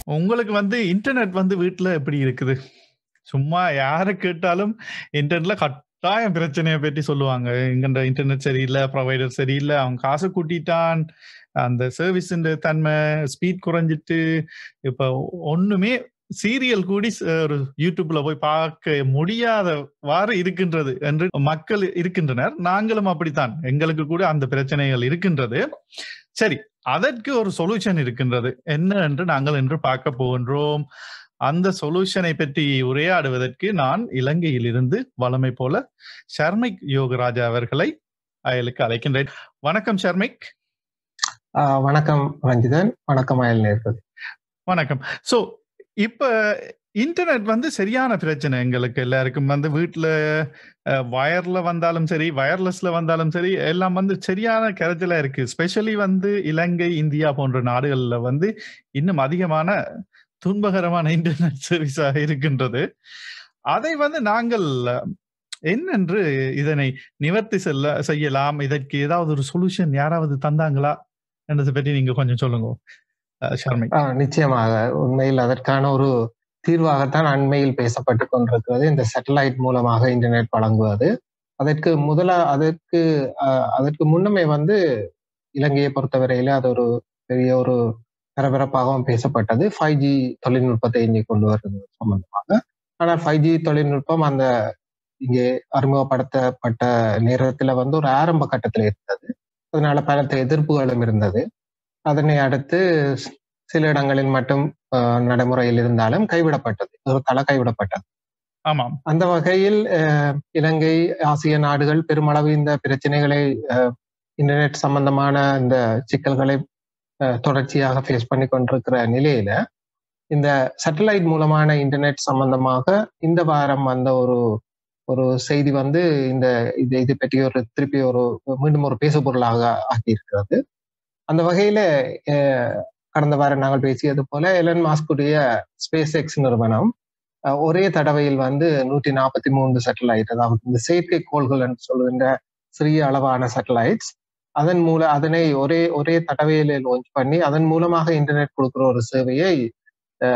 உங்களுக்கு வந்து இன்டர்நெட் வந்து வீட்ல எப்படி இருக்குது? சும்மா யார கேட்டாலும் இன்டர்நெட்ல கட்டாயம் பிரச்சனைய பத்தி சொல்லுவாங்க. எங்கண்ட இன்டர்நெட் சரியில்ல, புரொவைடர் சரியில்ல, அவன் காச கூட்டிட்டான், அந்த சர்வீஸின்ட தன்மை, ஸ்பீட் குறைஞ்சிட்டு, இப்ப ஒண்ணுமே சீரியல் கூடி ஸ் ஒரு YouTubeல போய் பார்க்க முடியாதவாறு இருக்கின்றது என்று மக்கள் இருக்கின்றனர். நாங்களும் அப்படித்தான். எங்களுக்கு கூட அந்த பிரச்சனைகள் இருக்கின்றது. சரி, அதற்கு ஒரு சொல்யூஷன் இருக்கின்றது. என்ன என்று நாங்கள் இன்று பார்க்க போகின்றோம். அந்த சொல்யூஷனை பற்றி உரையாடுவதற்கு நான் இலங்கையிலிருந்து வழமை போல ஷர்மிக் யோகராஜா அவர்களை அயலுக்கு அழைக்கின்றேன். வணக்கம் ஷர்மிக். ஆ வணக்கம் ரஞ்சிதன். வணக்கம் அயல் நேயர்களே. வணக்கம். ஸோ இப்ப இன்டர்நெட் வந்து சரியான பிரச்சனை எங்களுக்கு எல்லாருக்கும். வந்து வீட்ல அ வயர்ல வந்தாலும் சரி, வயர்லெஸ்ல வந்தாலும் சரி, எல்லாம் வந்து சரியான கரைச்சலா இருக்கு. ஸ்பெஷலி வந்து இலங்கை, இந்தியா போன்ற நாடுகள்ல வந்து இன்னும் அதிகமான துன்பகரமான இன்டர்நெட் சர்வீஸாக இருக்கின்றது. அதை வந்து நாங்கள் என்னென்று இதனை நிவர்த்தி செல்ல செய்யலாம்? இதற்கு ஏதாவது ஒரு சொல்யூஷன் யாராவது தந்தாங்களா? என்றத பற்றி நீங்க கொஞ்சம் சொல்லுங்க. அ ஷர்மிக். ஆ நிச்சயமாக. உண்மையில் அதற்கான ஒரு தீர்வாகத்தான் அண்மையில் பேசப்பட்டுக் கொண்டிருக்கிறது. இந்த சேட்டலைட் மூலமாக இன்டர்நெட் வழங்குவது. அதற்கு முதலா அதற்கு அ அதற்கு முன்னமே வந்து இலங்கையை பொறுத்தவரையில அது ஒரு பெரிய ஒரு பரபரப்பாகவும் பேசப்பட்டது. 5G தொழில்நுட்பத்தை இங்கே கொண்டு வருவது சம்பந்தமாக. ஆனால் 5G தொழில்நுட்பம் அந்த இங்கே அறிமுகப்படுத்தப்பட்ட நேரத்துல வந்து ஒரு ஆரம்ப கட்டத்துல இருந்தது. அதனால பலத்த எதிர்ப்புகளும் இருந்தது. அதனை அடுத்து ஸ் சில இடங்களில் மட்டும் அ நடைமுறையில் இருந்தாலும் கைவிடப்பட்டது. ஒரு தள கைவிடப்பட்டது. ஆமாம். அந்த வகையில் அ இலங்கை, ஆசிய நாடுகள் பெருமளவு இந்த பிரச்சனைகளை அ இன்டர்நெட் சம்பந்தமான இந்த சிக்கல்களை அ தொடர்ச்சியாக ஃபேஸ் பண்ணிக் கொண்டிருக்கிற நிலையில, இந்த சேட்டலைட் மூலமான இன்டர்நெட் சம்பந்தமாக இந்த வாரம் வந்த ஒரு ஒரு செய்தி வந்து இந்த இது இது பற்றி ஒரு திருப்பி ஒரு மீண்டும் ஒரு பேசுபொருளாக ஆக்கியிருக்கிறது. அந்த வகையில அ கடந்த வாரம் நாங்கள் பேசியது போல எலன் மாஸ்குடைய ஸ்பேஸ் எக்ஸ் நிறுவனம் அ ஒரே தடவையில் வந்து 143 சேட்டலைட் அதாவது இந்த செயற்கைக்கோள்கள் என்று சொல்லுகின்ற சிறிய அளவான சேட்டலைட்ஸ் அதன் மூல அதனை ஒரே ஒரே தடவையில லான்ச் பண்ணி அதன் மூலமாக இன்டர்நெட் கொடுக்கிற ஒரு சேவையை அ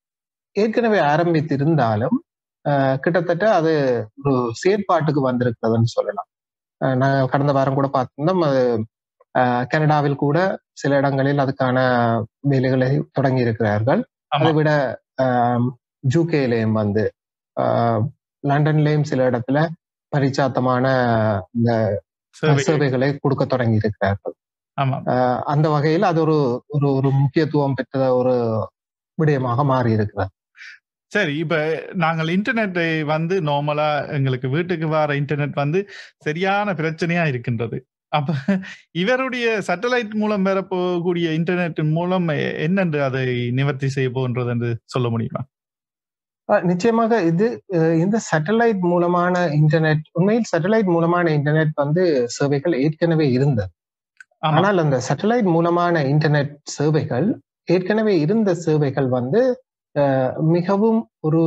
ஏற்கனவே ஆரம்பித்திருந்தாலும், அ கிட்டத்தட்ட அது ஒரு செயற்பாட்டுக்கு வந்திருக்கிறதுன்னு சொல்லலாம். அ நாங்க கடந்த வாரம் கூட பார்த்திருந்தோம். அது அ கனடாவில் கூட சில இடங்களில் அதுக்கான வேலைகளை தொடங்கி இருக்கிறார்கள். ஆமா. அதை விட அ யுகேலயும் வந்து அ லண்டன்லயும் சில இடத்துல பரிச்சாத்தமான இந்த சேவைகள். சேவைகளை கொடுக்க தொடங்கி இருக்கிறார்கள். ஆமாம். அ அந்த வகையில் அது ஒரு ஒரு ஒரு முக்கியத்துவம் பெற்ற ஒரு விடயமாக மாறி இருக்கிறது. சரி, இப்ப நாங்கள் இன்டர்நெட்டை வந்து நார்மலா எங்களுக்கு வீட்டுக்கு வர இன்டர்நெட் வந்து சரியான பிரச்சனையா இருக்கின்றது. அப்ப இவருடைய சேட்டலைட் மூலம் பெறப்போகக்கூடிய இன்டர்நெட்டின் மூலம் எ என்னென்று அதை நிவர்த்தி செய்ய போகின்றது என்று சொல்ல முடியுமா? அ நிச்சயமாக இது அ இந்த சேட்டலைட் மூலமான இன்டர்நெட் உண்மையில் சேட்டலைட் மூலமான இன்டர்நெட் வந்து சேவைகள் ஏற்கனவே இருந்தது. ஆமா. ஆனால் அந்த சேட்டலைட் மூலமான இன்டர்நெட் சேவைகள் ஏற்கனவே இருந்த சேவைகள் வந்து அ மிகவும் ஒரு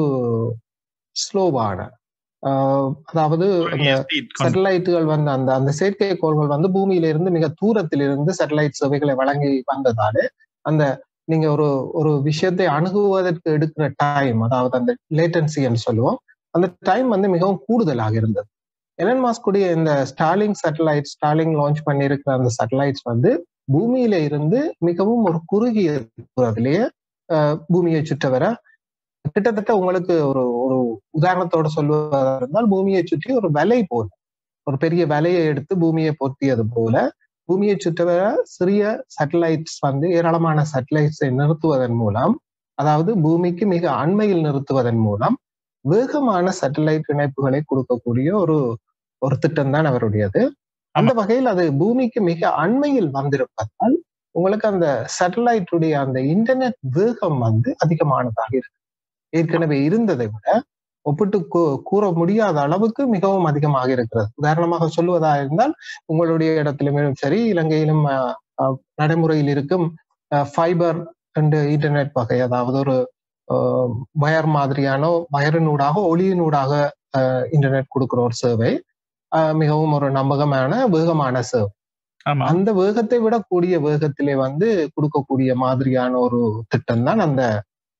ஸ்லோவான அ அதாவது அந்த குறுகிய ஸ்பீட் கொண்ட சேட்டலைட்டுகள் வந்து அந்த அந்த செயற்கைக்கோள்கள் வந்து பூமியிலிருந்து மிக தூரத்தில் இருந்து சேட்டலைட் சேவைகளை வழங்கி வந்ததால, அந்த நீங்க ஒரு ஒரு விஷயத்தை அணுகுவதற்கு எடுக்கிற டைம் அதாவது அந்த லேட்டன்சி என்று சொல்லுவோம். அந்த டைம் வந்து மிகவும் கூடுதலாக இருந்தது. எலன் மாஸ்குடைய இந்த ஸ்டார்லிங்க் சேட்டலைட் ஸ்டார்லிங்க் லான்ச் பண்ணியிருக்கிற அந்த சேட்டலைட்ஸ் வந்து பூமியில இருந்து மிகவும் ஒரு குறுகிய தூரத்திலேயே அ பூமியை சுற்றி வர கிட்டத்தட்ட உங்களுக்கு ஒரு ஒரு உதாரணத்தோட சொல்வதா இருந்தால் பூமியை சுற்றி ஒரு வலை போல, ஒரு பெரிய வலையை எடுத்து பூமியை பொருத்தியது போல, பூமியை சுற்றி வர சிறிய சேட்டலைட்ஸ் வந்து ஏராளமான சேட்டலைட்ஸை நிறுத்துவதன் மூலம், அதாவது பூமிக்கு மிக அண்மையில் நிறுத்துவதன் மூலம், வேகமான சேட்டலைட் இணைப்புகளை கொடுக்கக்கூடிய ஒரு ஒரு திட்டம் தான் அவருடையது. அந்த ஆமா. வகையில் அது பூமிக்கு மிக அண்மையில் வந்திருப்பதால், உங்களுக்கு அந்த சேட்டலைட்டுடைய அந்த இன்டர்நெட் வேகம் வந்து அதிகமானதாக இருக்கு. ஏற்கனவே இருந்ததை விட ஒப்பிட்டு கூ கூற முடியாத அளவுக்கு மிகவும் அதிகமாக இருக்கிறது. உதாரணமாக சொல்லுவதா இருந்தால், உங்களுடைய இடத்திலுமே சரி, இலங்கையிலும் அ அ நடைமுறையில் இருக்கும் அ ஃபைபர் என்ற இன்டர்நெட் வகை அதாவது ஒரு அ வயர் மாதிரியான வயரினூடாக, ஒளியினூடாக அ இன்டர்நெட் கொடுக்கிற ஒரு சேவை. அ மிகவும் ஒரு நம்பகமான, வேகமான சேவை. ஆமா. அந்த வேகத்தை விட கூடிய வேகத்திலே வந்து குடுக்கக்கூடிய மாதிரியான ஒரு திட்டம் தான் அந்த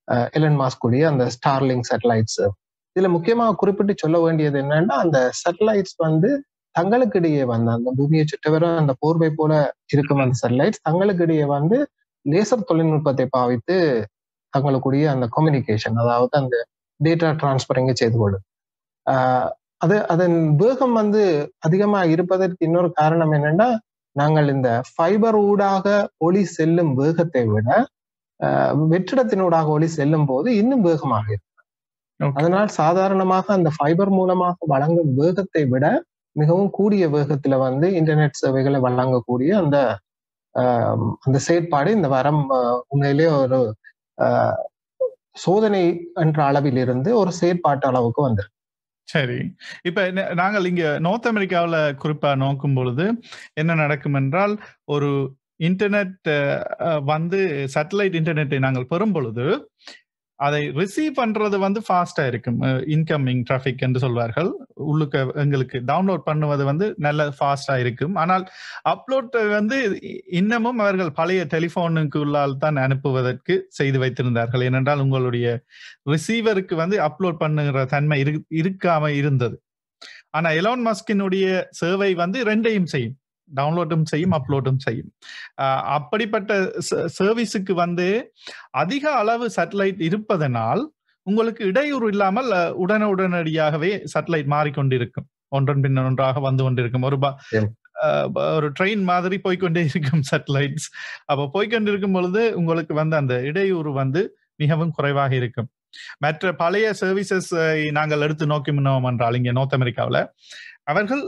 எலன் மாஸ்குடைய அந்த ஸ்டார்லிங் சேட்டலைட்ஸ் இதுல முக்கியமாக குறிப்பிட்டு சொல்ல வேண்டியது என்னன்னா அந்த சேட்டலைட்ஸ் வந்து தங்களுக்கு இடையே வந்து அந்த பூமியை சுற்றவர அந்த போர்வை போல இருக்கும் அந்த சேட்டலைட்ஸ் தங்களுக்கு இடையே வந்து லேசர் தொழில்நுட்பத்தை பாவித்து தங்களுக்குரிய அந்த கம்யூனிகேஷன் அதாவது அந்த டேட்டா டிரான்ஸ்பரிங்க செய்து கொள்ளும் அது அதன் வேகம் வந்து அதிகமா இருப்பதற்கு இன்னொரு காரணம் என்னன்னா நாங்கள் இந்த ஃபைபர் ஊடாக ஒளி செல்லும் வேகத்தை விட வெற்றிடத்தினூடாக ஒளி செல்லும் போது இன்னும் வேகமாக இருக்கும் அதனால் சாதாரணமாக அந்த ஃபைபர் மூலமாக வழங்கும் வேகத்தை விட மிகவும் கூடிய வேகத்துல வந்து இன்டர்நெட் சேவைகளை வழங்கக்கூடிய அந்த அந்த செயற்பாடு இந்த வரம் உண்மையிலே ஒரு சோதனை என்ற அளவில் இருந்து ஒரு செயற்பாட்டு அளவுக்கு வந்திருக்கு சரி இப்ப நாங்கள் இங்க நார்த் அமெரிக்காவில் குறிப்பா நோக்கும் பொழுது என்ன நடக்கும் என்றால் ஒரு இன்டர்நெட் வந்து சேட்டலைட் இன்டர்நெட்டை நாங்கள் பெறும் பொழுது அதை ரிசீவ் பண்றது வந்து ஃபாஸ்டா இருக்கும் இன்கமிங் டிராஃபிக் என்று சொல்வார்கள் உள்ளுக்கு எங்களுக்கு டவுன்லோட் பண்ணுவது வந்து நல்ல ஃபாஸ்டா இருக்கும் ஆனால் அப்லோட் வந்து இன்னமும் அவர்கள் பழைய டெலிஃபோனுக்கு உள்ளால் தான் அனுப்புவதற்கு செய்து வைத்திருந்தார்கள் ஏனென்றால் உங்களுடைய ரிசீவருக்கு வந்து அப்லோட் பண்ணுகிற தன்மை இரு இருக்காம இருந்தது ஆனா எலோன் மஸ்கினுடைய சேவை வந்து ரெண்டையும் செய்யும் டவுன்லோடும் செய்யும் அப்லோடும் செய்யும் அப்படிப்பட்ட சர்வீஸுக்கு வந்து அதிக அளவு சேட்டலைட் இருப்பதனால் உங்களுக்கு இடையூறு இல்லாமல் உடனே உடனடியாகவே சேட்டலைட் மாறிக்கொண்டிருக்கும் ஒன்றன் பின் ஒன்றாக வந்து கொண்டிருக்கும் ஒரு ஒரு ட்ரெயின் மாதிரி போய்கொண்டே இருக்கும் சேட்டலைட்ஸ் அப்போ போய்கொண்டிருக்கும் பொழுது உங்களுக்கு வந்து அந்த இடையூறு வந்து மிகவும் குறைவாக இருக்கும் மற்ற பழைய சர்வீசஸ் நாங்கள் எடுத்து நோக்கி முன்னோம் என்றால் இங்கே நார்த் அமெரிக்காவில் அவர்கள்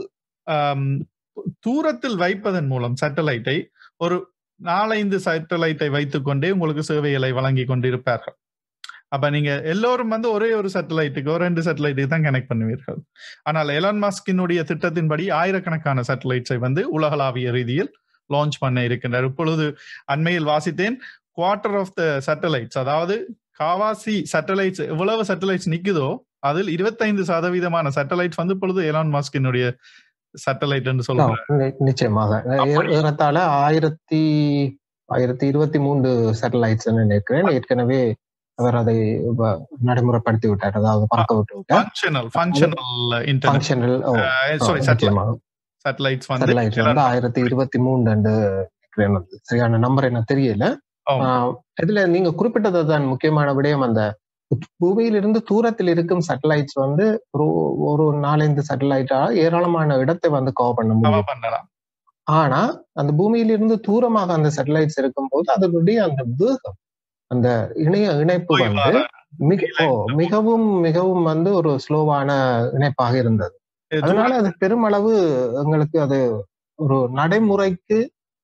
தூரத்தில் வைப்பதன் மூலம் சேட்டலைட்டை ஒரு நாலைந்து சேட்டலைட்டை வைத்துக்கொண்டே உங்களுக்கு சேவைகளை வழங்கி கொண்டிருப்பார்கள் அப்ப நீங்க எல்லோரும் வந்து ஒரே ஒரு சேட்டலைட்டுக்கு ஒரு ரெண்டு சேட்டலைட்டுக்கு தான் கனெக்ட் பண்ணுவீர்கள் ஆனால் எலான் மாஸ்கினுடைய திட்டத்தின்படி ஆயிரக்கணக்கான சேட்டலைட்ஸை வந்து உலகளாவிய ரீதியில் லான்ச் பண்ண இருக்கின்றார் இப்பொழுது அண்மையில் வாசித்தேன் குவார்டர் ஆஃப் த சேட்டலைட்ஸ் அதாவது காவாசி சேட்டலைட்ஸ் எவ்வளவு சேட்டலைட்ஸ் நிக்குதோ அதில் இருபத்தைந்து சதவீதமான சேட்டலைட்ஸ் வந்து இப்பொழுது எலான் மாஸ்கினுடைய சேட்டலைட் என்று சொல்றாங்க நிச்சயமாக ஏறத்தாழ ஆயிரத்தி ஆயிரத்தி இருபத்தி மூன்று சேட்டலைட்ஸ் நினைக்கிறேன் ஏற்கனவே அவர் அதை நடைமுறைப்படுத்தி விட்டார் அதாவது பறக்க விட்டு விட்டார் functional functional functional sorry satellites வந்து சேட்டலைட்ஸ் வந்து ஆயிரத்தி இருபத்தி மூணு ரெண்டு சரியான நம்பர் என்ன தெரியல இதுல நீங்க குறிப்பிட்டது தான் முக்கியமான விடயம் அந்த பூமியிலிருந்து தூரத்தில் இருக்கும் சேட்டலைட்ஸ் வந்து ஒரு ஒரு நாலஞ்சு சேட்டலைட்டா ஏராளமான இடத்தை வந்து கவர் பண்ண முடியும் ஆனா அந்த பூமியிலிருந்து தூரமாக அந்த சேட்டலைட்ஸ் இருக்கும் போது அதனுடைய அந்த வேகம் அந்த இணைய இணைப்பு வந்து மிக மிகவும் மிகவும் வந்து ஒரு ஸ்லோவான இணைப்பாக இருந்தது அதனால அது பெருமளவு எங்களுக்கு அது ஒரு நடைமுறைக்கு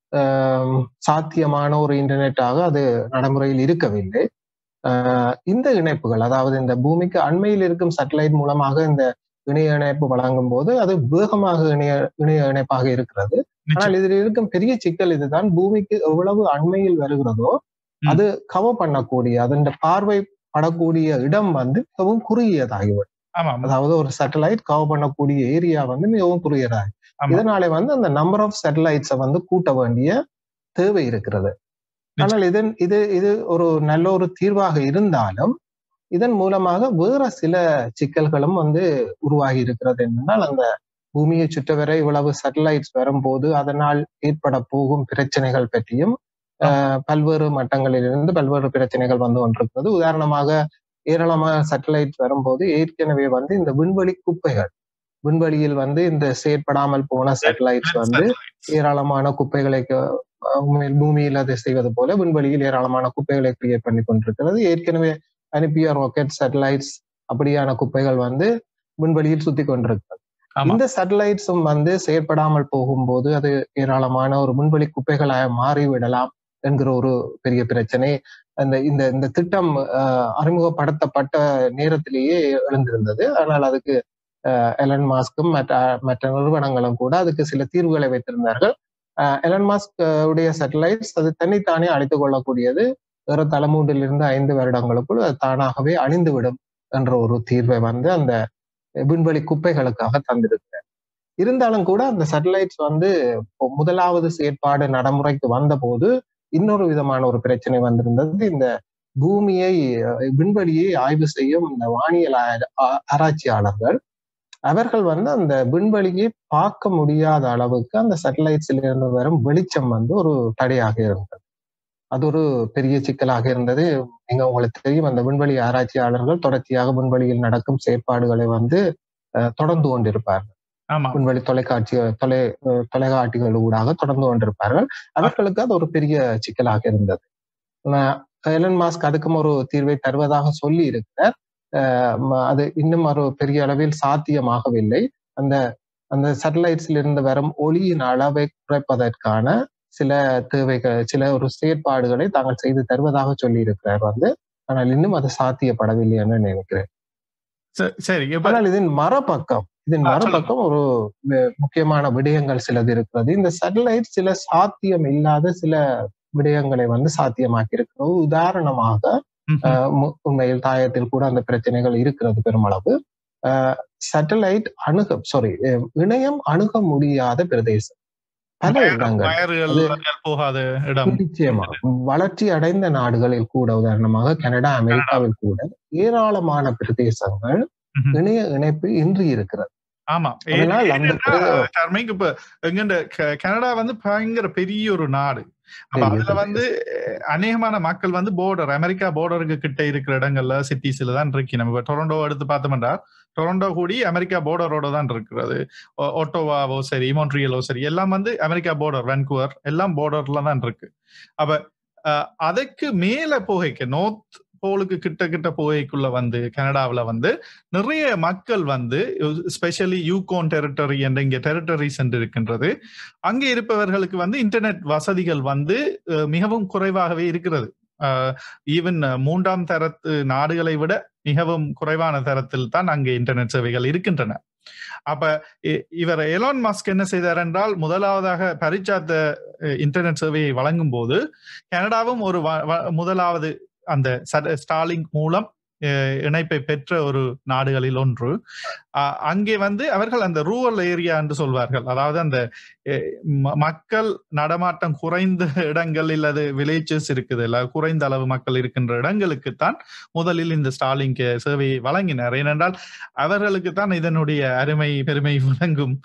சாத்தியமான ஒரு இன்டர்நெட்டாக அது நடைமுறையில் இருக்கவில்லை இந்த இணைப்புகள் அதாவது இந்த பூமிக்கு அண்மையில் இருக்கும் சேட்டலைட் மூலமாக இந்த இணைய இணைப்பு வழங்கும் போது அது வேகமாக இணைய இணைய இணைப்பாக இருக்கிறது ஆனால் இதில் இருக்கும் பெரிய சிக்கல் இதுதான் பூமிக்கு எவ்வளவு அண்மையில் வருகிறதோ அது கவர் பண்ணக்கூடிய அதன் பார்வை படக்கூடிய இடம் வந்து மிகவும் குறுகியதாகிவிடும் அதாவது ஒரு சேட்டலைட் கவர் பண்ணக்கூடிய ஏரியா வந்து மிகவும் குறுகியதாகி இதனால வந்து அந்த நம்பர் ஆஃப் சேட்டலைட்ஸை வந்து கூட்ட வேண்டிய தேவை இருக்கிறது ஆனால் இதன் இது இது ஒரு நல்ல ஒரு தீர்வாக இருந்தாலும் இதன் மூலமாக வேற சில சிக்கல்களும் வந்து உருவாகி இருக்கிறது என்னென்னால் அந்த பூமியை சுற்றவரை இவ்வளவு சேட்டலைட்ஸ் வரும்போது அதனால் ஏற்பட போகும் பிரச்சனைகள் பற்றியும் பல்வேறு மட்டங்களிலிருந்து பல்வேறு பிரச்சனைகள் வந்து கொண்டிருக்கிறது உதாரணமாக ஏராளமான சேட்டலைட் வரும்போது ஏற்கனவே வந்து இந்த விண்வெளி குப்பைகள் விண்வெளியில் வந்து இந்த செயற்படாமல் போன சேட்டலைட்ஸ் வந்து ஏராளமான குப்பைகளை பூமியில் அதை செய்வது போல விண்வெளியில் ஏராளமான குப்பைகளை கிரியேட் பண்ணி கொண்டிருக்கிறது ஏற்கனவே அனுப்பிய ராக்கெட் சேட்டலைட்ஸ் அப்படியான குப்பைகள் வந்து விண்வெளியில் சுத்தி கொண்டிருக்கிறது இந்த சேட்டலைட்ஸும் வந்து செயற்படாமல் போகும்போது அது ஏராளமான ஒரு விண்வெளி குப்பைகளாக மாறிவிடலாம் என்கிற ஒரு பெரிய பிரச்சனை அந்த இந்த இந்த திட்டம் அறிமுகப்படுத்தப்பட்ட நேரத்திலேயே எழுந்திருந்தது ஆனால் அதுக்கு எலன் மாஸ்க்கும் மற்ற மற்ற நிறுவனங்களும் கூட அதுக்கு சில தீர்வுகளை வைத்திருந்தார்கள் எலன் மாஸ்க் உடைய சேட்டலைட்ஸ் அது தன்னைத்தானே அழித்துக் கொள்ளக்கூடியது வேற தலைமூன்றிலிருந்து ஐந்து வருடங்களுக்குள் அது தானாகவே அழிந்துவிடும் என்ற ஒரு தீர்வை வந்து அந்த விண்வெளி குப்பைகளுக்காக தந்திருக்கிறார் இருந்தாலும் கூட அந்த சேட்டலைட்ஸ் வந்து முதலாவது செயற்பாடு நடைமுறைக்கு வந்த போது இன்னொரு விதமான ஒரு பிரச்சனை வந்திருந்தது இந்த பூமியை விண்வெளியை ஆய்வு செய்யும் இந்த வானியல் ஆராய்ச்சியாளர்கள் அவர்கள் வந்து அந்த விண்வெளியை பார்க்க முடியாத அளவுக்கு அந்த சேட்டலைட்ஸ்ல இருந்து வரும் வெளிச்சம் வந்து ஒரு தடையாக இருந்தது அது ஒரு பெரிய சிக்கலாக இருந்தது நீங்க உங்களுக்கு தெரியும் அந்த விண்வெளி ஆராய்ச்சியாளர்கள் தொடர்ச்சியாக விண்வெளியில் நடக்கும் செயற்பாடுகளை வந்து தொடர்ந்து கொண்டிருப்பார்கள் விண்வெளி தொலைக்காட்சி தொலை தொலைக்காட்சிகள் ஊடாக தொடர்ந்து கொண்டிருப்பார்கள் அவர்களுக்கு அது ஒரு பெரிய சிக்கலாக இருந்தது எலன் மாஸ்க் அதுக்கும் ஒரு தீர்வை தருவதாக சொல்லி இருக்கிறார் அது இன்னும் ஒரு பெரிய அளவில் சாத்தியமாகவில்லை அந்த அந்த சேட்டலைட்ஸ்ல இருந்து வரும் ஒளியின் அளவை குறைப்பதற்கான சில தேவைகள் சில ஒரு செயற்பாடுகளை தாங்கள் செய்து தருவதாக சொல்லி இருக்கிறார் வந்து ஆனால் இன்னும் அது சாத்தியப்படவில்லை என்று நினைக்கிறேன் சரி ஆனால் இதன் மரப்பக்கம் இதன் மறுபக்கம் ஒரு முக்கியமான விடயங்கள் சிலது இருக்கிறது இந்த சேட்டலைட் சில சாத்தியம் இல்லாத சில விடயங்களை வந்து சாத்தியமாக்கி இருக்கிறது உதாரணமாக உண்மையில் தாயத்தில் கூட அந்த பிரச்சனைகள் இருக்கிறது பெருமளவு சேட்டலைட் அணுக சாரி இணையம் அணுக முடியாத பிரதேசம் பல இடங்கள் நிச்சயமா வளர்ச்சி அடைந்த நாடுகளில் கூட உதாரணமாக கனடா அமெரிக்காவில் கூட ஏராளமான பிரதேசங்கள் இணைய இணைப்பு இன்றி இருக்கிறது ஆமா இப்ப எங்க கனடா வந்து பயங்கர பெரிய ஒரு நாடு அப்ப அதுல வந்து அநேகமான மக்கள் வந்து போர்டர் அமெரிக்கா போர்டருக்கு கிட்ட இருக்கிற இடங்கள்ல சிட்டிஸ்ல தான் இருக்கு நம்ம டொரண்டோ எடுத்து பார்த்தோம்னா டொரண்டோ கூடி அமெரிக்கா போர்டரோட தான் இருக்கிறது ஒட்டோவாவோ சரி மோன்ட்ரியலோ சரி எல்லாம் வந்து அமெரிக்கா போர்டர் வென்குவர் எல்லாம் போர்டர்ல தான் இருக்கு அப்ப அதுக்கு மேல போகைக்கு நோர்த் போலுக்கு கிட்ட கிட்ட போகைக்குள்ள வந்து கனடாவில் வந்து நிறைய மக்கள் வந்து ஸ்பெஷலி யூகோன் டெரிட்டரி என்ற இங்க டெரிட்டரிஸ் என்று இருக்கின்றது அங்கே இருப்பவர்களுக்கு வந்து இன்டர்நெட் வசதிகள் வந்து மிகவும் குறைவாகவே இருக்கிறது ஈவன் மூன்றாம் தரத்து நாடுகளை விட மிகவும் குறைவான தரத்தில் தான் அங்கே இன்டர்நெட் சேவைகள் இருக்கின்றன அப்ப இவர் எலான் மாஸ்க் என்ன செய்தார் என்றால் முதலாவதாக பரிச்சாத்த இன்டர்நெட் சேவையை வழங்கும் போது கனடாவும் ஒரு முதலாவது அந்த ஸ்டாலிங் மூலம் இணைப்பை பெற்ற ஒரு நாடுகளில் ஒன்று அங்கே வந்து அவர்கள் அந்த ரூரல் ஏரியா என்று சொல்வார்கள் அதாவது அந்த மக்கள் நடமாட்டம் குறைந்த இடங்களில் அது வில்லேஜஸ் இருக்குது இல்ல குறைந்த அளவு மக்கள் இருக்கின்ற இடங்களுக்கு தான் முதலில் இந்த ஸ்டாலிங் சேவையை வழங்கினார் ஏனென்றால் அவர்களுக்கு தான் இதனுடைய அருமை பெருமை வழங்கும்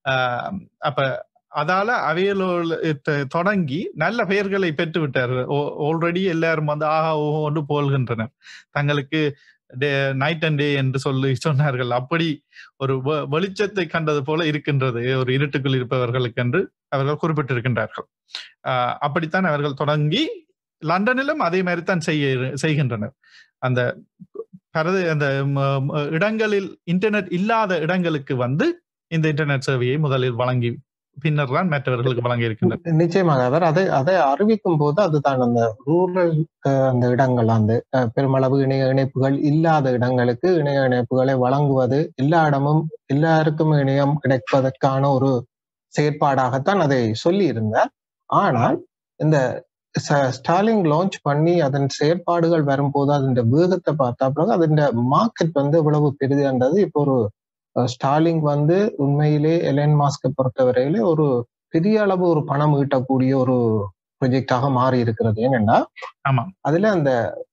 அப்ப அதால அவையலோடு தொடங்கி நல்ல பெயர்களை பெற்று விட்டார் ஆல்ரெடி எல்லாரும் வந்து ஆஹா ஓஹோன்னு போல்கின்றனர் தங்களுக்கு நைட் அண்ட் டே என்று சொல்லி சொன்னார்கள் அப்படி ஒரு வெளிச்சத்தை கண்டது போல இருக்கின்றது ஒரு இருட்டுக்குள் இருப்பவர்களுக்கு என்று அவர்கள் குறிப்பிட்டிருக்கின்றார்கள் அப்படித்தான் அவர்கள் தொடங்கி லண்டனிலும் அதே மாதிரி தான் செய்ய செய்கின்றனர் அந்த பரது அந்த இடங்களில் இன்டர்நெட் இல்லாத இடங்களுக்கு வந்து இந்த இன்டர்நெட் சேவையை முதலில் வழங்கி பின்னர் தான் மற்றவர்களுக்கு வழங்கி இருக்கின்றனர் நிச்சயமாக அவர் அதை அதை அறிவிக்கும் போது அதுதான் அந்த ரூரல் அந்த இடங்கள் அந்த பெருமளவு இணைய இணைப்புகள் இல்லாத இடங்களுக்கு இணைய இணைப்புகளை வழங்குவது எல்லா இடமும் எல்லாருக்கும் இணையம் கிடைப்பதற்கான ஒரு செயற்பாடாகத்தான் அதை சொல்லி இருந்தார் ஆனால் இந்த ஸ்டாலிங் லான்ச் பண்ணி அதன் செயற்பாடுகள் வரும்போது அதன் வேகத்தை பார்த்தா பிறகு அதன் மார்க்கெட் வந்து இவ்வளவு பெரிதுன்றது இப்போ ஒரு ஸ்டாலிங் வந்து உண்மையிலே எலன் மாஸ்கை பொறுத்தவரையிலே ஒரு பெரிய அளவு ஒரு பணம் ஈட்டக்கூடிய ஒரு ப்ரொஜெக்டாக மாறி இருக்கிறது ஏனென்னா அதுல அந்த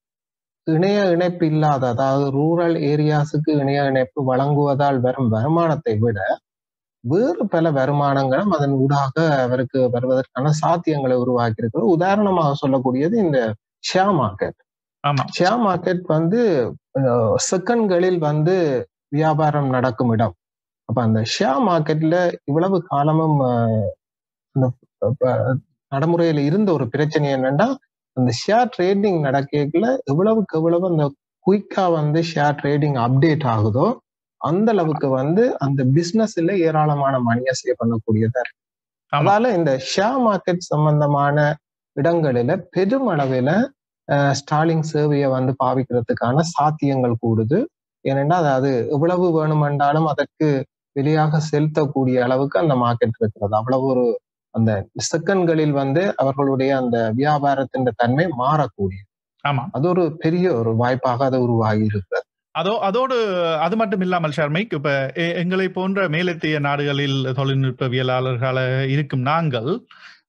இணைய இணைப்பு இல்லாத அதாவது ரூரல் ஏரியாஸுக்கு இணைய இணைப்பு வழங்குவதால் வரும் வருமானத்தை விட வேறு பல வருமானங்களும் அதன் ஊடாக அவருக்கு வருவதற்கான சாத்தியங்களை உருவாக்கி இருக்கிறது உதாரணமாக சொல்லக்கூடியது இந்த ஷேர் மார்க்கெட் ஷேர் மார்க்கெட் வந்து செகண்ட்களில் வந்து வியாபாரம் நடக்கும் இடம் அப்ப அந்த ஷேர் மார்க்கெட்ல இவ்வளவு காலமும் அந்த நடைமுறையில இருந்த ஒரு பிரச்சனை என்னன்னா அந்த ஷேர் ட்ரேடிங் நடக்கல எவ்வளவுக்கு எவ்வளவு அந்த குயிக்கா வந்து ஷேர் ட்ரேடிங் அப்டேட் ஆகுதோ அந்த அளவுக்கு வந்து அந்த பிசினஸ்ல ஏராளமான மணியை சேவ் பண்ணக்கூடியதா இருக்கு அதனால இந்த ஷேர் மார்க்கெட் சம்பந்தமான இடங்களில பெருமளவில் ஸ்டாலிங் சேவையை வந்து பாவிக்கிறதுக்கான சாத்தியங்கள் கூடுது ஏனென்றா அதாவது எவ்வளவு வேணுமென்றாலும் அதற்கு வெளியாக செலுத்தக்கூடிய அளவுக்கு அந்த மார்க்கெட் இருக்கிறது அவ்வளவு ஒரு அந்த செகண்ட்களில் வந்து அவர்களுடைய அந்த வியாபாரத்தின் தன்மை மாறக்கூடிய ஆமா அது ஒரு பெரிய ஒரு வாய்ப்பாக அது உருவாகி இருக்கிறது அதோ அதோடு அது மட்டும் இல்லாமல் ஷர்மைக் இப்ப எங்களை போன்ற மேலத்திய நாடுகளில் தொழில்நுட்பவியலாளர்களாக இருக்கும் நாங்கள்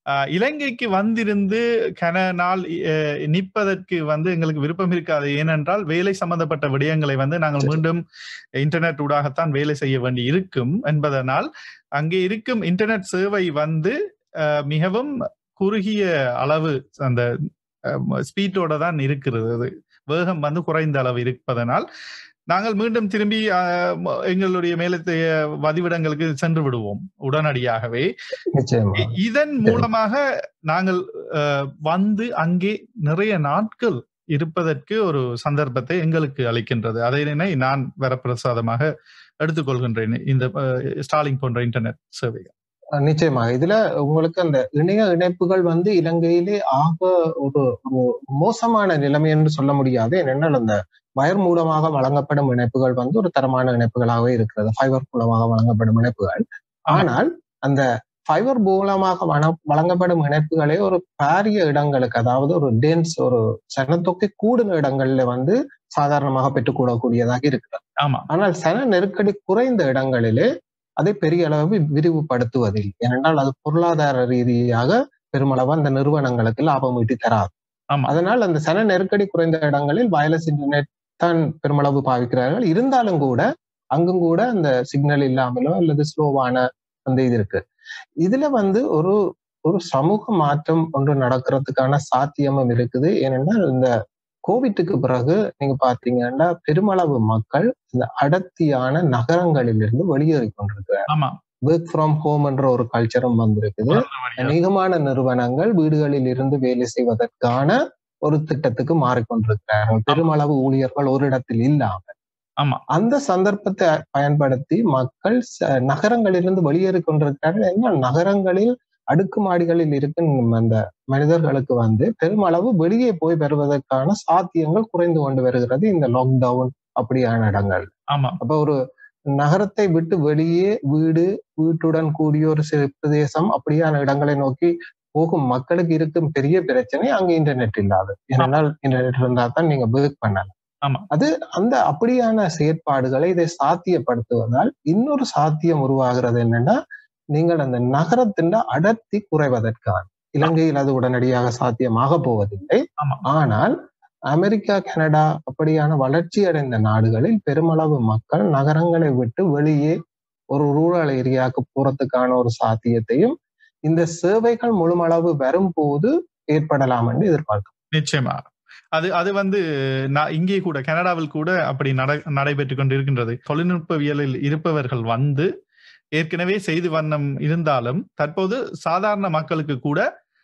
ஆஹ் இலங்கைக்கு வந்திருந்து கன நாள் அஹ், நிற்பதற்கு வந்து எங்களுக்கு விருப்பம் இருக்காது ஏனென்றால் வேலை சம்பந்தப்பட்ட விடயங்களை வந்து நாங்கள் சரி. மீண்டும் இன்டர்நெட் ஊடாகத்தான் வேலை செய்ய வேண்டி இருக்கும் என்பதனால் அங்கே இருக்கும் இன்டர்நெட் சேவை வந்து அஹ், மிகவும் குறுகிய அளவு அந்த ஸ்பீட்டோட தான் இருக்கிறது அது வேகம் வந்து குறைந்த அளவு இருப்பதனால் நாங்கள் மீண்டும் திரும்பி அஹ், ம- எங்களுடைய மேலத்தைய வதிவிடங்களுக்கு சென்று விடுவோம் உடனடியாகவே நிச்சயமா இ- இதன் மூலமாக நாங்கள் அஹ், வந்து அங்கே நிறைய நாட்கள் இருப்பதற்கு ஒரு சந்தர்ப்பத்தை எங்களுக்கு அளிக்கின்றது அதை நான் வரப்பிரசாதமாக எடுத்துக்கொள்கின்றேன் இந்த ஸ்டாலிங் போன்ற இன்டர்நெட் சேவைகள் அஹ் நிச்சயமாக இதுல உங்களுக்கு அந்த இணைய இணைப்புகள் வந்து இலங்கையிலே ஆக ஒரு ஒரு மோசமான நிலைமை என்று சொல்ல முடியாது என்னென்னா அந்த வயர் மூலமாக வழங்கப்படும் இணைப்புகள் வந்து ஒரு தரமான இணைப்புகளாகவே இருக்கிறது ஃபைபர் மூலமாக வழங்கப்படும் இணைப்புகள் ஆமா. ஆனால் அந்த ஃபைபர் மூலமாக வழ- வழங்கப்படும் இணைப்புகளே ஒரு பாரிய இடங்களுக்கு அதாவது ஒரு டென்ஸ் ஒரு சனத்தொகை கூடின இடங்கள்ல வந்து சாதாரணமாக பெற்றுக்கூடக்கூடியதாக இருக்கிறது ஆமா ஆனால் சன நெருக்கடி குறைந்த இடங்களிலே அதை பெரிய அளவு விரிவுபடுத்துவதில்லை ஏனென்றால் அது பொருளாதார ரீதியாக பெருமளவு அந்த நிறுவனங்களுக்கு லாபம் ஈட்டி தராது ஆமா. அதனால் அந்த சன நெருக்கடி குறைந்த இடங்களில் வயர்லெஸ் இன்டர்நெட் தான் பெருமளவு பாவிக்கிறார்கள் இருந்தாலும் கூட அங்கும் கூட அந்த சிக்னல் இல்லாமலோ அல்லது ஸ்லோவான அந்த இது இருக்கு இதுல வந்து ஒரு ஒரு சமூக மாற்றம் ஒன்று நடக்கிறதுக்கான சாத்தியமும் இருக்குது ஏனென்றால் இந்த கோவிட்டுக்கு பிறகு நீங்க பாத்தீங்கன்னா பெருமளவு மக்கள் இந்த அடர்த்தியான நகரங்களிலிருந்து வெளியேறி கொண்டிருக்கிறார் ஆமா ஒர்க் ஃப்ரம் ஹோம் என்ற ஒரு கல்ச்சரும் வந்திருக்குது அநேகமான நிறுவனங்கள் வீடுகளில் இருந்து வேலை செய்வதற்கான ஒரு திட்டத்துக்கு மாறிக்கொண்டிருக்கிறார்கள் பெருமளவு ஊழியர்கள் ஒரு இடத்தில் இல்லாம ஆமா அந்த சந்தர்ப்பத்தை பயன்படுத்தி மக்கள் ச- நகரங்களிலிருந்து வெளியேறி கொண்டிருக்கிறார்கள் என்ன நகரங்களில் அடுக்குமாடிகளில் இருக்கும் அந்த மனிதர்களுக்கு வந்து பெருமளவு வெளியே போய் பெறுவதற்கான சாத்தியங்கள் குறைந்து கொண்டு வருகிறது இந்த லாக்டவுன் அப்படியான இடங்கள் ஆமா அப்ப ஒரு நகரத்தை விட்டு வெளியே வீடு வீட்டுடன் கூடிய ஒரு சிறு பிரதேசம் அப்படியான இடங்களை நோக்கி போகும் மக்களுக்கு இருக்கும் பெரிய பிரச்சனை அங்க இன்டர்நெட் இல்லாது ஏனென்றால் இன்டர்நெட் இருந்தா தான் நீங்க ஒர்க் பண்ணலாம் ஆமா. அது அந்த அப்படியான செயற்பாடுகளை இதை சாத்தியப்படுத்துவதால் இன்னொரு சாத்தியம் உருவாகிறது என்னன்னா நீங்கள் அந்த நகரத்தின் அடர்த்தி குறைவதற்கான இலங்கையில் அது உடனடியாக சாத்தியமாக போவதில்லை ஆமா. ஆனால் அமெரிக்கா கனடா அப்படியான வளர்ச்சி அடைந்த நாடுகளில் பெருமளவு மக்கள் நகரங்களை விட்டு வெளியே ஒரு ரூரல் ஏரியாவுக்கு போறதுக்கான ஒரு சாத்தியத்தையும் இந்த சேவைகள் முழுமளவு வரும்போது ஏற்படலாம் என்று எதிர்பார்க்கிறோம் நிச்சயமா அது அது வந்து நான் இங்கே கூட கனடாவில் கூட அப்படி நட நடைபெற்று கொண்டு இருக்கின்றது தொழில்நுட்பவியலில் இருப்பவர்கள் வந்து ஏற்கனவே செய்து வண்ணம் இருந்தாலும் தற்போது சாதாரண மக்களுக்கு கூட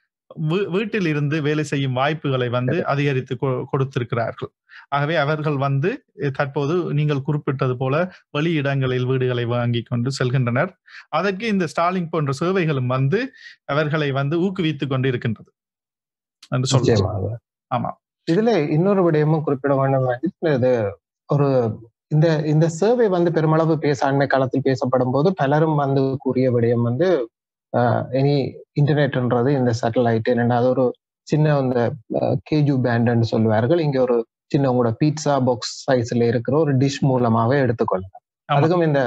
வீ- வீட்டில் இருந்து வேலை செய்யும் வாய்ப்புகளை வந்து அதிகரித்து கொ- கொடுத்திருக்கிறார்கள் ஆகவே அவர்கள் வந்து அஹ், தற்போது நீங்கள் குறிப்பிட்டது போல வெளி இடங்களில் வீடுகளை வாங்கி கொண்டு செல்கின்றனர் அதற்கு இந்த ஸ்டாலிங் போன்ற சேவைகளும் வந்து அவர்களை வந்து ஊக்குவித்துக் கொண்டு இருக்கின்றது என்று சொல்லலாம் நிச்சயமாக ஆமா. இதுல இன்னொரு விடயமும் குறிப்பிட வேண்டும் இது ஒரு இந்த இந்த சேவை வந்து பெருமளவு பேச அண்மை காலத்தில் பேசப்படும் போது பலரும் வந்து கூறிய விடயம் வந்து எனி இன்டர்நெட்ன்றது இந்த சேட்டலைட் என்னன்னா அது ஒரு சின்ன அந்த கேஜு பேண்ட்னு சொல்லுவார்கள் இங்க ஒரு சின்ன உங்களோட பீட்சா பாக்ஸ் சைஸ்ல இருக்கிற ஒரு டிஷ் மூலமாவே எடுத்துக்கொள்ளலாம் ஆமா. அதுக்கும் இந்த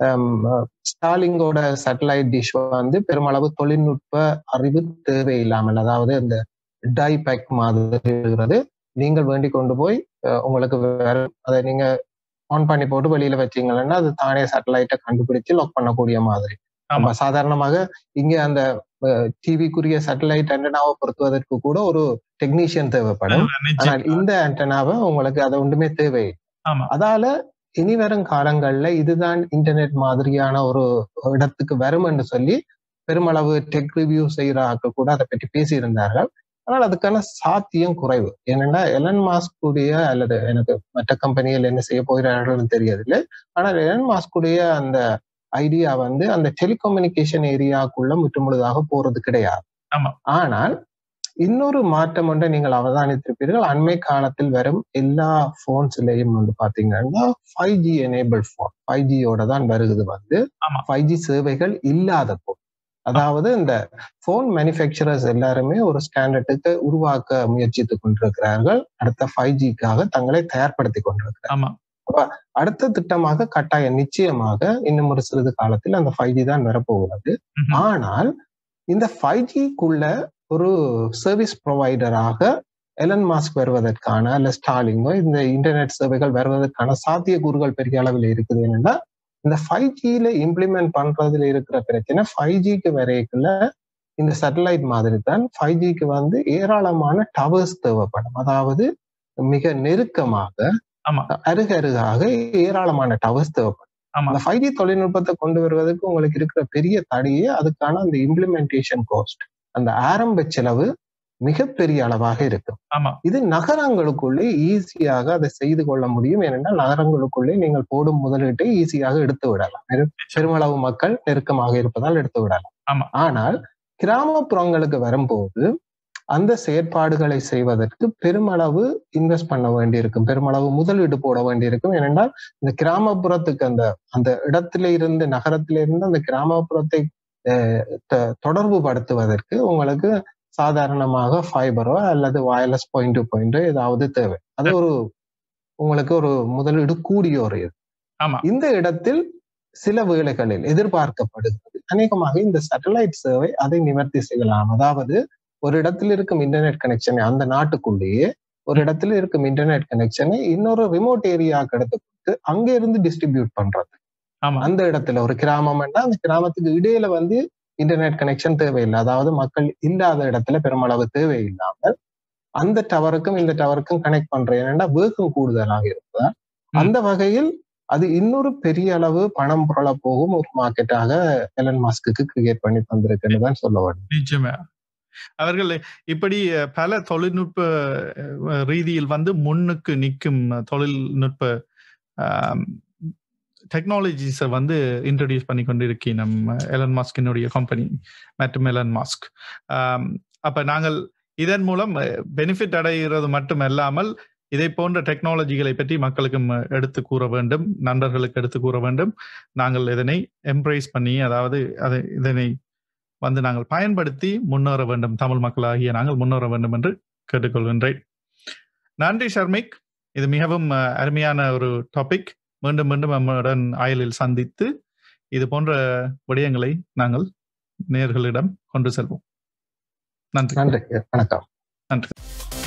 ஸ்டாலிங்கோட சேட்டலைட் டிஷ் வந்து பெருமளவு தொழில்நுட்ப அறிவு தேவையில்லாமல் அதாவது இந்த டை பேக் மாதிரி இருக்கிறது நீங்கள் வேண்டி கொண்டு போய் அஹ், உங்களுக்கு வேற அதை நீங்க ஆன் பண்ணி போட்டு வெளியில வச்சீங்கன்னா அது தானே சேட்டலைட்டை கண்டுபிடிச்சு லாக் பண்ணக்கூடிய மாதிரி ஆமா. நம்ம சாதாரணமாக இங்க அந்த டிவிக்குரிய சேட்டலைட் ஆண்டனாவை பொருத்துவதற்கு கூட ஒரு டெக்னீஷியன் தேவைப்படும் நிச்சயம். ஆனால் இந்த ஆண்டனாவை உங்களுக்கு அதை ஒன்றுமே தேவை ஆமா அதால இனி வரும் காலங்கள்ல இதுதான் இன்டர்நெட் மாதிரியான ஒரு இடத்துக்கு வரும் என்று சொல்லி பெருமளவு டெக் ரிவ்யூ செய்யற ஆட்கள் கூட அதை பற்றி பேசியிருந்தார்கள் ஆனால் அதுக்கான சாத்தியம் குறைவு ஏனென்னா எலன் மாஸ்குடைய அல்லது எனக்கு மற்ற கம்பெனிகள் என்ன செய்ய போகிறார்கள்னு தெரியதில்லை ஆனால் எலன் மாஸ்குடைய அந்த ஐடியா வந்து அந்த டெலிகம்யூனிகேஷன் ஏரியாக்குள்ள முற்றுமுழுதாக போறது கிடையாது ஆமா. ஆனால் இன்னொரு மாற்றம் ஒன்றை நீங்கள் அவதானித்திருப்பீர்கள் அண்மை காலத்தில் வரும் எல்லா போன்ஸ்லயும் வந்து பாத்தீங்கன்னா five G enable phone five ஜியோட தான் வருகுது வந்து ஆமா. ஃபைவ் ஜி சேவைகள் இல்லாத போன் அதாவது இந்த போன் மேனுஃபேக்சரர்ஸ் எல்லாருமே ஒரு ஸ்டாண்டர்டுக்கு உருவாக்க முயற்சித்து கொண்டிருக்கிறார்கள் அடுத்த ஃபைவ் ஜிக்காக தங்களை தயார்படுத்தி கொண்டிருக்கிறார்கள் ஆமா அடுத்த திட்டமாக கட்டாயம் நிச்சயமாக இன்னும் ஒரு சிறிது காலத்தில் அந்த ஃபைவ் ஜி தான் வரப்போகிறது ம்ஹும். ஆனால் இந்த ஃபைவ் ஜிக்குள்ள ஒரு சர்வீஸ் ப்ரொவைடராக எலன் மாஸ்க் வருவதற்கான அல்ல ஸ்டாலிங்கோ இந்த இன்டர்நெட் சேவைகள் வருவதற்கான சாத்தியக்கூறுகள் பெரிய அளவில் இருக்குது என்னன்னா இந்த ஃபைவ் ஜியில இம்ப்ளிமெண்ட் பண்றதுல இருக்கிற பிரச்சனை ஃபைவ் ஜிக்கு வரைக்குள்ள இந்த சேட்டலைட் மாதிரி தான் ஃபைவ் ஜிக்கு வந்து ஏராளமான டவர்ஸ் தேவைப்படும் அதாவது மிக நெருக்கமாக ஆமா அருகருகாக ஏராளமான டவர்ஸ் தேவைப்படும் ஆமா அந்த ஃபைவ் ஜி தொழில்நுட்பத்தை கொண்டு வருவதற்கு உங்களுக்கு இருக்கிற பெரிய தடையே அதுக்கான அந்த இம்ப்ளிமெண்டேஷன் காஸ்ட் அந்த ஆரம்ப செலவு மிகப்பெரிய அளவாக இருக்கும் ஆமா இது நகரங்களுக்குள்ளே ஈஸியாக அதை செய்து கொள்ள முடியும் ஏனென்றால் நகரங்களுக்குள்ளே நீங்கள் போடும் முதலீட்டை ஈஸியாக எடுத்து விடலாம் பெரு- பெருமளவு மக்கள் நெருக்கமாக இருப்பதால் எடுத்து விடலாம் ஆமா. ஆனால் கிராமப்புறங்களுக்கு வரும்போது அந்த செயற்பாடுகளை செய்வதற்கு பெருமளவு இன்வெஸ்ட் பண்ண வேண்டியிருக்கும் பெருமளவு முதலீடு போட வேண்டியிருக்கும் ஏனென்றால் இந்த கிராமப்புறத்துக்கு அந்த அந்த இடத்துல இருந்து நகரத்தில இருந்து அந்த கிராமப்புறத்தை அஹ், த- தொடர்பு படுத்துவதற்கு உங்களுக்கு சாதாரணமாக ஃபைபரோ அல்லது வயர்லெஸ் பாயிண்ட் டு பாயிண்டோ ஏதாவது தேவை அது ஒரு உங்களுக்கு ஒரு முதலீடு கூடிய ஒரு இது ஆமா இந்த இடத்தில் சில வேளைகளில் எதிர்பார்க்கப்படுகிறது அநேகமாக இந்த சேட்டலைட் சேவை அதை நிவர்த்தி செய்யலாம் அதாவது ஒரு இடத்தில் இருக்கும் இன்டர்நெட் கனெக்ஷனை அந்த நாட்டுக்குள்ளேயே ஒரு இடத்துல இருக்கும் இன்டர்நெட் கனெக்ஷனை இன்னொரு ரிமோட் ஏரியாவுக்கு எடுத்து கொடுத்து அங்க இருந்து டிஸ்ட்ரிபியூட் பண்றது ஆமா அந்த இடத்துல ஒரு கிராமம்னா அந்த கிராமத்துக்கு இடையில வந்து இன்டர்நெட் கனெக்ஷன் தேவையில்லை அதாவது மக்கள் இல்லாத இடத்துல பெருமளவு தேவையில்லாமல் அந்த டவருக்கும் இந்த டவருக்கும் கனெக்ட் பண்றேன் ஏன்னா வேகம் கூடுதலாக இருப்பதால் ம். அந்த வகையில் அது இன்னொரு பெரிய அளவு பணம் புரள போகும் ஒரு மார்க்கெட்டாக எலன் மாஸ்க்கு கிரியேட் பண்ணி தந்திருக்குன்னு தான் சொல்ல வேண்டும் நிச்சயமா அவர்கள் இப்படி அஹ், பல தொழில்நுட்ப அஹ், ரீதியில் வந்து முன்னுக்கு நிற்கும் தொழில்நுட்ப டெக்னாலஜிஸை வந்து இன்ட்ரடியூஸ் பண்ணி கொண்டு இருக்கி நம்ம எலன் மாஸ்கினுடைய கம்பெனி மற்றும் எலன் மாஸ்க் அப்ப நாங்கள் இதன் மூலம் பெனிஃபிட் அடைகிறது மட்டும் அல்லாமல் இதை போன்ற டெக்னாலஜிகளை பற்றி மக்களுக்கு ம- எடுத்து கூற வேண்டும் நண்பர்களுக்கு எடுத்து கூற வேண்டும் நாங்கள் இதனை எம்ப்ரேஸ் பண்ணி அதாவது அதை இதனை வந்து நாங்கள் பயன்படுத்தி முன்னேற வேண்டும் தமிழ் மக்களாகிய நாங்கள் முன்னேற வேண்டும் என்று கேட்டுக்கொள்கின்றேன் நன்றி ஷர்மிக் இது மிகவும் அஹ், அருமையான ஒரு டாபிக் மீண்டும் மீண்டும் நம்முடன் அயலில் சந்தித்து இது போன்ற விடயங்களை நாங்கள் நேர்களிடம் கொண்டு செல்வோம் நன்றி நன்றி வணக்கம் நன்றி